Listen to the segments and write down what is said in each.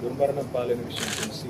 దుర్మరణం పాలైన విషయం తెలిసి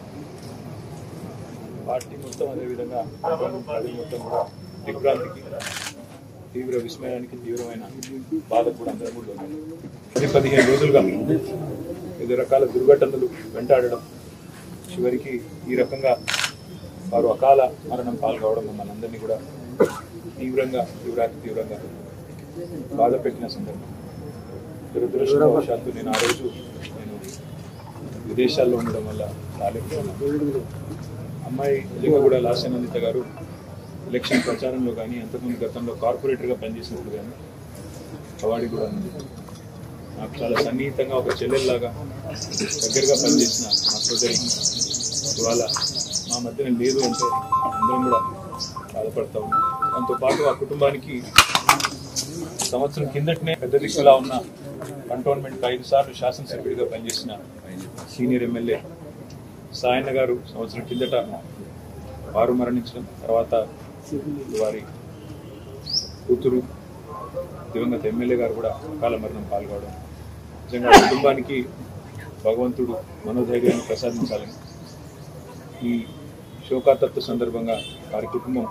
పార్టీ మొత్తం అదేవిధంగా ప్రజలు మొత్తం కూడా దిగ్భ్రాంతికి తీవ్ర విస్మయానికి తీవ్రమైన బాధ కూడా అందరం కూడా ఉన్నారు పది పదిహేను రోజులుగా వివిధ రకాల దుర్ఘటనలు వెంటాడడం చివరికి ఈ రకంగా వారు అకాల మరణం పాల్గొవడం మమ్మల్ని అందరినీ కూడా తీవ్రంగా తీవ్రాతి తీవ్రంగా బాధ పెట్టిన సందర్భం దురదృష్టవశాత్తు నేను ఆ రోజు నేను విదేశాల్లో ఉండడం వల్ల రాలేకపోయాను అమ్మాయి లింగగూడ లాస్యానందిత గారు ఎలక్షన్ ప్రచారంలో కానీ అంతకుముందు గతంలో కార్పొరేటర్గా పనిచేసినప్పుడు కానీ అవార్డు కూడా ఉంది నాకు చాలా సన్నిహితంగా ఒక చెల్లెల్లాగా దగ్గరగా పనిచేసిన మా సోదరి ఇవాళ మా మధ్యన లేదు అంటే అందరం కూడా బాధపడతా ఉన్నాం దాంతో పాటు ఆ కుటుంబానికి సంవత్సరం కిందటనే పెద్ద దిక్కులా ఉన్న కంటోన్మెంట్ ఐదు సార్లు శాసనసభ్యుడిగా పనిచేసిన సీనియర్ ఎమ్మెల్యే సాయన్న గారు సంవత్సరం కిందట వారు మరణించడం తర్వాత వారి కూతురు దివంగత ఎమ్మెల్యే గారు కూడా అకాల మరణం పాల్గొనడం నిజంగా ఆ కుటుంబానికి భగవంతుడు మనోధైర్యాన్ని ప్రసాదించాలని ఈ శోకాతత్వ సందర్భంగా వారి కుటుంబం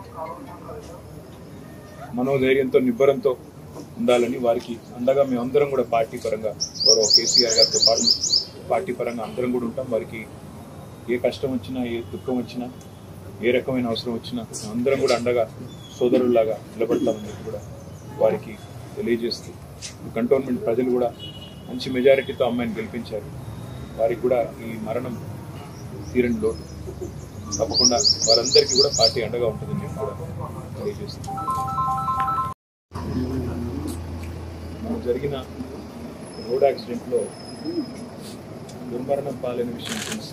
మనోధైర్యంతో నిబ్బరంతో ఉండాలని వారికి అండగా మేమందరం కూడా పార్టీ పరంగా గౌరవ కేసీఆర్ గారితో పాటు పార్టీ పరంగా అందరం కూడా ఉంటాం వారికి ఏ కష్టం వచ్చినా ఏ దుఃఖం వచ్చినా ఏ రకమైన అవసరం వచ్చినా అందరం కూడా అండగా సోదరుల్లాగా నిలబడతామని చెప్పి కూడా వారికి తెలియజేస్తూ కంటోన్మెంట్ ప్రజలు కూడా మంచి మెజారిటీతో అమ్మాయిని గెలిపించారు వారికి కూడా ఈ మరణం తీరని లోటు తప్పకుండా వారందరికీ కూడా పార్టీ అండగా ఉంటుందని చెప్పి కూడా తెలియజేస్తుంది మనకు జరిగిన రోడ్ యాక్సిడెంట్లో దుర్మరణం పాలైన విషయం తెలిసి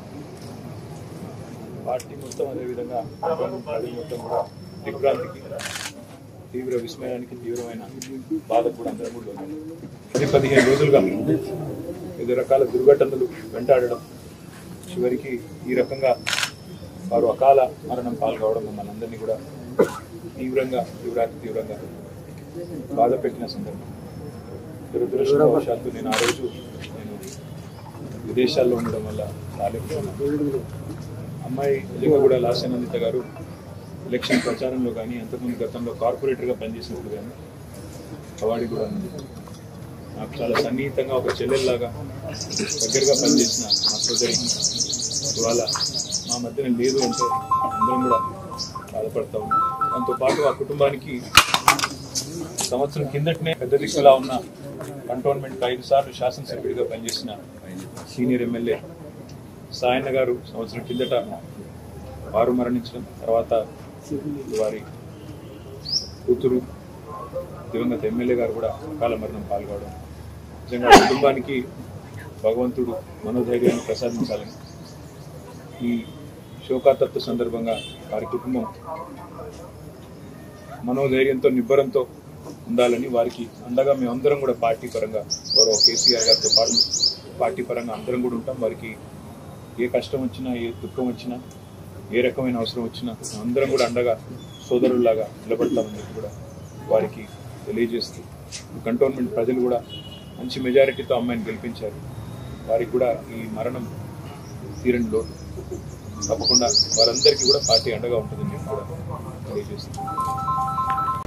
పార్టీ మొత్తం అదేవిధంగా ప్రజలు మొత్తం కూడా దిగ్భ్రాంతికి తీవ్ర విస్మయానికి తీవ్రమైన బాధ కూడా అందరం కూడా ఉన్నారు పది పదిహేను రోజులుగా వివిధ రకాల దుర్ఘటనలు వెంటాడడం చివరికి ఈ రకంగా వారు అకాల మరణం పాల్గొవడం మమ్మల్ని అందరినీ కూడా తీవ్రంగా తీవ్రాతి తీవ్రంగా బాధ పెట్టిన సందర్భం దురదృష్టవశాత్తు నేను ఆ రోజు నేను విదేశాల్లో ఉండడం వల్ల రాలేకపోయాను అమ్మాయి లింగగూడ లాస్యానందిత గారు ఎలక్షన్ ప్రచారంలో కానీ అంతకుముందు గతంలో కార్పొరేటర్గా పనిచేసినప్పుడు కానీ అవార్డు కూడా ఉంది నాకు చాలా సన్నిహితంగా ఒక చెల్లెల్లాగా దగ్గరగా పనిచేసిన మా సోదరి ఇవాళ మా మధ్యన లేదు అంటే అందరం కూడా బాధపడతా ఉన్నాం దాంతో పాటు ఆ కుటుంబానికి సంవత్సరం కిందటనే పెద్ద దిక్కులా ఉన్న కంటోన్మెంట్ ఐదు సార్లు శాసనసభ్యుడిగా పనిచేసిన సీనియర్ ఎమ్మెల్యే సాయన్న గారు సంవత్సరం కిందట వారు మరణించడం తర్వాత వారి కూతురు దివంగత ఎమ్మెల్యే గారు కూడా అకాల మరణం పాల్గొనడం నిజంగా ఆ కుటుంబానికి భగవంతుడు మనోధైర్యాన్ని ప్రసాదించాలని ఈ శోకాతత్వ సందర్భంగా వారి కుటుంబం మనోధైర్యంతో నిబ్బరంతో ఉండాలని వారికి అండగా మేమందరం కూడా పార్టీ పరంగా గౌరవ కేసీఆర్ గారితో పాటు పార్టీ పరంగా అందరం కూడా ఉంటాం వారికి ఏ కష్టం వచ్చినా ఏ దుఃఖం వచ్చినా ఏ రకమైన అవసరం వచ్చినా అందరం కూడా అండగా సోదరుల్లాగా నిలబడతామని చెప్పి కూడా వారికి తెలియజేస్తూ కంటోన్మెంట్ ప్రజలు కూడా మంచి మెజారిటీతో అమ్మాయిని గెలిపించారు వారికి కూడా ఈ మరణం తీరని లోటు తప్పకుండా వారందరికీ కూడా పార్టీ అండగా ఉంటుందని చెప్పి కూడా తెలియజేస్తుంది